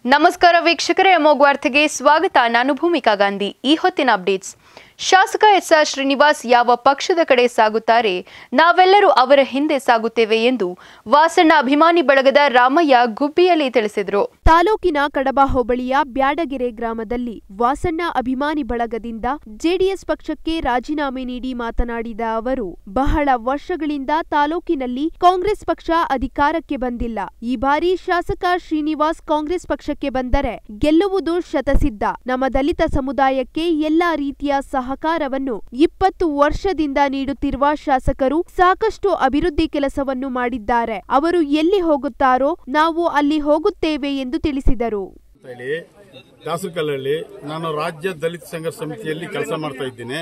ನಮಸ್ಕಾರ ವೀಕ್ಷಕರೇ ಅಮೋಘ್ ವಾರ್ತೆಗೆ ಸ್ವಾಗತ ನಾನು ಭೂಮಿಕಾ ಗಾಂಧಿ ಈ ಹೊತ್ತಿನ ಅಪ್ಡೇಟ್ಸ್ ಶಾಸಕ ಎಸ್ ಆರ್ ಶ್ರೀನಿವಾಸ್ ಯಾವ ಪಕ್ಷದ ಕಡೆ ಸಾಗುತ್ತಾರೆ ನಾವೆಲ್ಲರೂ ಅವರ ಹಿಂದೆ ಸಾಗುತ್ತೇವೆ ಎಂದು ವಾಸಣ್ಣ ಅಭಿಮಾನಿ ಬಳಗದ ರಾಮಯ್ಯ ಗುಬ್ಬಿಯಲ್ಲಿ ತಿಳಿಸಿದರು ತಾಲೂಕಿನ ಕಡಬ ಹೋಬಳಿಯ ಬ್ಯಾಡಗೆರೆ ಗ್ರಾಮದಲ್ಲಿ ವಾಸಣ್ಣ ಅಭಿಮಾನಿ ಬಳಗದಿಂದ ಜೆಡಿಎಸ್ ಪಕ್ಷಕ್ಕೆ ರಾಜೀನಾಮೆ ನೀಡಿ ಮಾತನಾಡಿದ ಅವರು ಬಹಳ ವರ್ಷಗಳಿಂದ ತಾಲೂಕಿನಲ್ಲಿ ಕಾಂಗ್ರೆಸ್ ಪಕ್ಷ ಅಧಿಕಾರಕ್ಕೆ ಬಂದಿಲ್ಲ ಈ ಬಾರಿ ಶಾಸಕ ಶ್ರೀನಿವಾಸ್ ಕಾಂಗ್ರೆಸ್ ಪಕ್ಷಕ್ಕೆ ಬಂದರೆ ಗೆಲ್ಲುವುದು ಶತಸಿದ್ಧ ನಮ್ಮ ದಲಿತ ಸಮುದಾಯಕ್ಕೆ ಎಲ್ಲಾ ರೀತಿಯ ಸಹಕಾರವನ್ನು ಇಪ್ಪತ್ತು ವರ್ಷದಿಂದ ನೀಡುತ್ತಿರುವ ಶಾಸಕರು ಸಾಕಷ್ಟು ಅಭಿವೃದ್ಧಿ ಕೆಲಸವನ್ನು ಮಾಡಿದ್ದಾರೆ ಅವರು ಎಲ್ಲಿ ಹೋಗುತ್ತಾರೋ ನಾವು ಅಲ್ಲಿ ಹೋಗುತ್ತೇವೆ ಎಂದು ತಿಳಿಸಿದರು ಅಂತ ಹೇಳಿ ದಾಸರಕಲ್ಲಲ್ಲಿ ನಾನು ರಾಜ್ಯ ದಲಿತ ಸಂಘರ್ಷ ಸಮಿತಿಯಲ್ಲಿ ಕೆಲಸ ಮಾಡ್ತಾ ಇದ್ದೀನಿ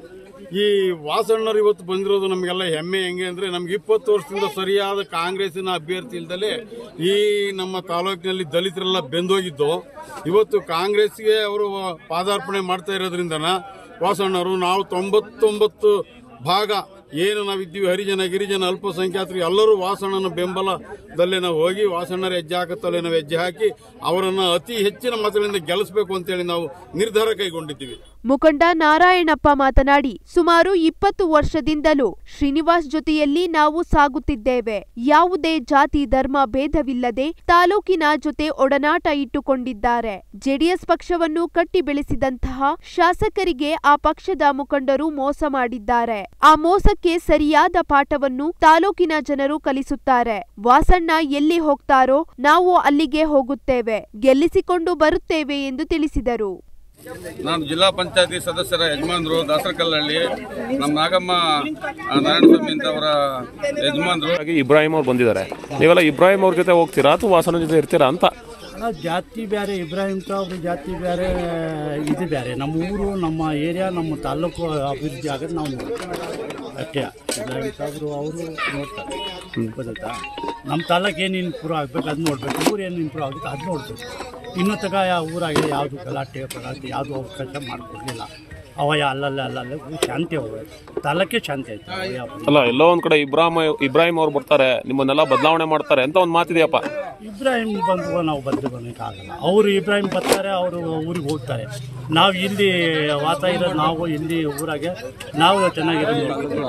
ಈ ವಾಸಣ್ಣರು ಇವತ್ತು ಬಂದಿರೋದು ನಮಗೆಲ್ಲ ಹೆಮ್ಮೆ ಹೆಂಗೆ ಅಂದ್ರೆ ನಮ್ಗೆ ಇಪ್ಪತ್ತು ವರ್ಷದಿಂದ ಸರಿಯಾದ ಕಾಂಗ್ರೆಸ್ಸಿನ ಅಭ್ಯರ್ಥಿ ಇಲ್ದಲೆ ಈ ನಮ್ಮ ತಾಲೂಕಿನಲ್ಲಿ ದಲಿತರೆಲ್ಲ ಬೆಂದೋಗಿದ್ದು ಇವತ್ತು ಕಾಂಗ್ರೆಸ್ಗೆ ಅವರು ಪಾದಾರ್ಪಣೆ ಮಾಡ್ತಾ ಇರೋದ್ರಿಂದನ ವಾಸಣ್ಣರು ನಾವು ತೊಂಬತ್ತೊಂಬತ್ತು ಭಾಗ ಏನು ನಾವಿದ್ದೀವಿ ಹರಿಜನ ಗಿರಿಜನ ಅಲ್ಪಸಂಖ್ಯಾತರು ಎಲ್ಲರೂ ವಾಸಣ್ಣನ ಬೆಂಬಲದಲ್ಲೇ ನಾವು ಹೋಗಿ ವಾಸಣ್ಣರ ಹೆಜ್ಜೆ ಹಾಕತ್ತಲ್ಲೇ ನಾವು ಹೆಜ್ಜೆ ಹಾಕಿ ಅವರನ್ನು ಅತಿ ಹೆಚ್ಚಿನ ಮತಗಳಿಂದ ಗೆಲ್ಲಿಸಬೇಕು ಅಂತೇಳಿ ನಾವು ನಿರ್ಧಾರ ಕೈಗೊಂಡಿದ್ದೀವಿ ಮುಖಂಡ ನಾರಾಯಣಪ್ಪ ಮಾತನಾಡಿ ಸುಮಾರು ಇಪ್ಪತ್ತು ವರ್ಷದಿಂದಲೂ ಶ್ರೀನಿವಾಸ್ ಜೊತೆಯಲ್ಲಿ ನಾವು ಸಾಗುತ್ತಿದ್ದೇವೆ ಯಾವುದೇ ಜಾತಿ ಧರ್ಮ ಭೇದವಿಲ್ಲದೆ ತಾಲೂಕಿನ ಜೊತೆ ಒಡನಾಟ ಇಟ್ಟುಕೊಂಡಿದ್ದಾರೆ ಜೆಡಿಎಸ್ ಪಕ್ಷವನ್ನು ಕಟ್ಟಿ ಬೆಳೆಸಿದಂತಹ ಶಾಸಕರಿಗೆ ಆ ಪಕ್ಷದ ಮುಖಂಡರು ಮೋಸ ಮಾಡಿದ್ದಾರೆ ಆ ಮೋಸಕ್ಕೆ ಸರಿಯಾದ ಪಾಠವನ್ನು ತಾಲೂಕಿನ ಜನರು ಕಲಿಸುತ್ತಾರೆ ವಾಸಣ್ಣ ಎಲ್ಲಿ ಹೋಗ್ತಾರೋ ನಾವು ಅಲ್ಲಿಗೆ ಹೋಗುತ್ತೇವೆ ಗೆಲ್ಲಿಸಿಕೊಂಡು ಬರುತ್ತೇವೆ ಎಂದು ತಿಳಿಸಿದರು ನಾನು ಜಿಲ್ಲಾ ಪಂಚಾಯತಿ ಸದಸ್ಯರ ಯಜಮಾನರು ದಾಸರಕಲ್ಲಹಳ್ಳಿ ನಮ್ಮ ನಾಗಮ್ಮ ಆ, ನಾರಾಯಣಸ್ವಾಮಿ ಅಂತ ಅವರ ಯಜಮಾನರು ಹಾಗೆ ಇಬ್ರಾಹಿಂ ಅವ್ರು ಬಂದಿದ್ದಾರೆ ನೀವೆಲ್ಲ ಇಬ್ರಾಹಿಂ ಅವ್ರ ಜೊತೆ ಹೋಗ್ತೀರಾ ಅಥವಾ ವಾಸನ ಜೊತೆ ಇರ್ತೀರಾ ಅಂತ ನಾವು ಜಾತಿ ಬೇರೆ ಇಬ್ರಾಹಿಂ ಸಾಬ್ರು ಜಾತಿ ಬೇರೆ ಇದು ಬೇರೆ ನಮ್ಮ ಊರು ನಮ್ಮ ಏರಿಯಾ ನಮ್ಮ ತಾಲೂಕು ಅಭಿವೃದ್ಧಿ ಆಗೋದು ನಾವು ನೋಡ್ತೀವಿ ಅಷ್ಟೇ ಇಬ್ರಾಹಿಂ ಸಾಬ್ರು ಅವರು ನೋಡ್ತಾರೆ ಗೊತ್ತಾ ನಮ್ಮ ತಾಲೂಕು ಏನು ಇಂಪ್ರೂವ್ ಆಗ್ಬೇಕು ಅದು ನೋಡ್ಬೇಕು ಊರು ಏನು ಇಂಪ್ರೂವ್ ಆಗುತ್ತೆ ಅದು ನೋಡ್ಬೇಕು ಇನ್ನೂ ತಗ ಯಾವ ಊರಾಗೆ ಯಾವುದು ಗಲಾಟೆ ಪಲಾಟೆ ಯಾವುದು ಅವಕಾಶ ಮಾಡಿಕೊಡ್ಲಿಲ್ಲ ಅವಯ ಅಲ್ಲಲ್ಲೇ ಅಲ್ಲಲ್ಲೇ ಊರು ಶಾಂತಿ ಹೋಗ್ಬೇಕು ತಾಲೂಕೆ ಶಾಂತಿ ಆಯ್ತು ಅವಯ ಅಲ್ಲ ಎಲ್ಲೋ ಒಂದ್ ಕಡೆ ಇಬ್ರಾಹಿಂ ಇಬ್ರಾಹಿಂ ಅವ್ರು ಬರ್ತಾರೆ ನಿಮ್ಮನ್ನೆಲ್ಲ ಬದಲಾವಣೆ ಮಾಡ್ತಾರೆ ಅಂತ ಒಂದು ಮಾತಿದೆಯಪ್ಪ ಇಬ್ರಾಹಿಂ ಬಂದು ನಾವು ಬದಲು ಬರೋಕ್ಕಾಗಲ್ಲ ಅವರು ಇಬ್ರಾಹಿಂ ಬರ್ತಾರೆ ಅವರು ಊರಿಗೆ ಹೋಗ್ತಾರೆ ನಾವು ಇಲ್ಲಿ ವಾಸ ಇರೋದು ನಾವು ಇಲ್ಲಿ ಊರಾಗೆ ನಾವು ಚೆನ್ನಾಗಿರೋದು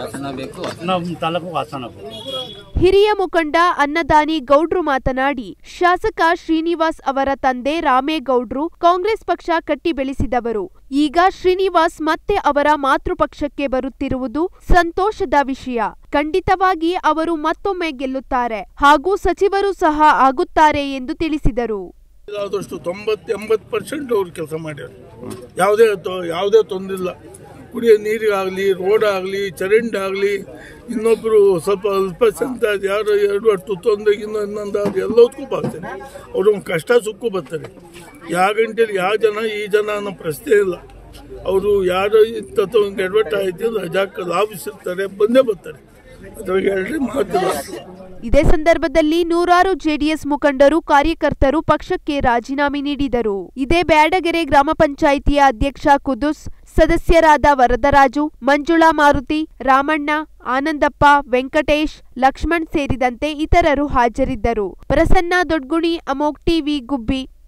ನಮ್ಮ ತಾಲೂಕು ವಾಸನ ಬೇಕು ಹಿರಿಯ ಮುಖಂಡ ಅನ್ನದಾನಿ ಗೌಡ್ರು ಮಾತನಾಡಿ ಶಾಸಕ ಶ್ರೀನಿವಾಸ್ ಅವರ ತಂದೆ ರಾಮೇಗೌಡ್ರು ಕಾಂಗ್ರೆಸ್ ಪಕ್ಷ ಕಟ್ಟಿ ಬೆಳೆಸಿದವರು ಈಗ ಶ್ರೀನಿವಾಸ್ ಮತ್ತೆ ಅವರ ಮಾತೃಪಕ್ಷಕ್ಕೆ ಬರುತ್ತಿರುವುದು ಸಂತೋಷದ ವಿಷಯ ಖಂಡಿತವಾಗಿ ಅವರು ಮತ್ತೊಮ್ಮೆ ಗೆಲ್ಲುತ್ತಾರೆ ಹಾಗೂ ಸಚಿವರು ಸಹ ಆಗುತ್ತಾರೆ ಎಂದು ತಿಳಿಸಿದರು ಆದಷ್ಟು ತೊಂಬತ್ತು ಎಂಬತ್ತು ಪರ್ಸೆಂಟ್ ಅವ್ರು ಕೆಲಸ ಮಾಡ್ಯಾರ ಯಾವುದೇ ತೊ- ಯಾವುದೇ ತೊಂದಿಲ್ಲ ಕುಡಿಯೋ ನೀರಿಗಾಗಲಿ ರೋಡ್ ಆಗಲಿ ಚರಂಡಿ ಆಗಲಿ ಇನ್ನೊಬ್ಬರು ಸ್ವಲ್ಪ ಅಲ್ಪಸಂಖ್ಯಾತ ಯಾರು ಎರಡು ಅಟ್ಟು ತೊಂದರೆ ಇನ್ನೂ ಇನ್ನೊಂದು ಅದು ಎಲ್ಲದಕ್ಕೂ ಬರ್ತಾರೆ ಅವರು ಕಷ್ಟ ಸುಕ್ಕು ಬರ್ತಾರೆ ಯಾವ ಗಂಟೆಲಿ ಯಾವ ಜನ ಈ ಜನ ಅನ್ನೋ ಪ್ರಶ್ನೆ ಇಲ್ಲ ಅವರು ಯಾರು ಇಂಥ ಒಂದು ಎಡವಟ್ಟು ಆಯ್ತು ರಜಾಕ್ಕೆ ಲಾಭಿಸಿರ್ತಾರೆ ಬಂದೇ ಬರ್ತಾರೆ ಅದ್ರಾಗ ಎರಡೇ ಮಾತಿಲ್ಲ ಇದೇ ಸಂದರ್ಭದಲ್ಲಿ ನೂರಾರು ಜೆಡಿಎಸ್ ಮುಖಂಡರು ಕಾರ್ಯಕರ್ತರು ಪಕ್ಷಕ್ಕೆ ರಾಜೀನಾಮೆ ನೀಡಿದರು ಇದೇ ಬ್ಯಾಡಗೆರೆ ಗ್ರಾಮ ಪಂಚಾಯಿತಿಯ ಅಧ್ಯಕ್ಷ ಕುದುಸ್ ಸದಸ್ಯರಾದ ವರದರಾಜು ಮಂಜುಳಾ ಮಾರುತಿ ರಾಮಣ್ಣ ಆನಂದಪ್ಪ ವೆಂಕಟೇಶ್ ಲಕ್ಷ್ಮಣ್ ಸೇರಿದಂತೆ ಇತರರು ಹಾಜರಿದ್ದರು ಪ್ರಸನ್ನ ದೊಡ್ಗುಣಿ ಅಮೋಕ್ ಟಿವಿ ಗುಬ್ಬಿ